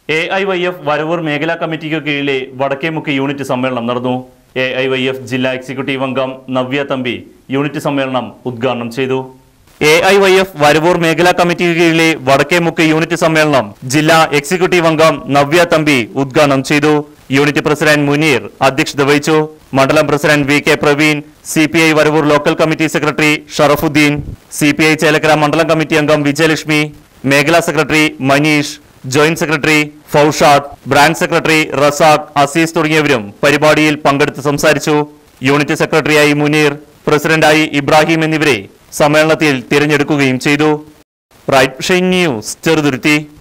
A I Y F Varavoor മേഖലാ കമ്മിറ്റിക്ക് കീഴിലെ വടക്കേമുക്ക് യൂണിറ്റ് സമ്മേളനം നടന്നു എ ഐ വൈ എഫ് ജില്ലാ എക്സിക്യൂട്ടീവ് അംഗം നവ്യ തമ്പി യൂണിറ്റ് സമ്മേളനം ഉദ്ഘാടനം ചെയ്തു A I Y F Varavoor മേഖലാ കമ്മിറ്റിക്ക് കീഴിലെ വടക്കേമുക്ക് യൂണിറ്റ് സമ്മേളനം ജില്ലാ എക്സിക്യൂട്ടീവ് അംഗം നവ്യ തമ്പി ഉദ്ഘാടനം ചെയ്തു യൂണിറ്റ് പ്രസിഡന്റ് മുനീർ അധ്യക്ഷത വഹിച്ചു മണ്ഡലം president V K Praveen C P I Varavoor local committee secretary Sharafudheen C P I Chelakkara മണ്ഡലം കമ്മിറ്റി അംഗം വിജയലക്ഷ്മി മേഖലാ secretary Manish joint secretary Faushad branch secretary Razak Azeez തുടങ്ങിയവരും പരിപാടിയിൽ പങ്കെടുത്ത് സംസാരിച്ചു യൂണിറ്റ് സെക്രട്ടറിയായി മുനീർ പ്രസിഡന്റായി ഇബ്രാഹിം എന്നിവരെ സമ്മേളനത്തിൽ തിരഞ്ഞെടുക്കുകയും ചെയ്തു റൈറ്റ് ഷൈൻ ന്യൂസ് ചെറുതുരുത്തി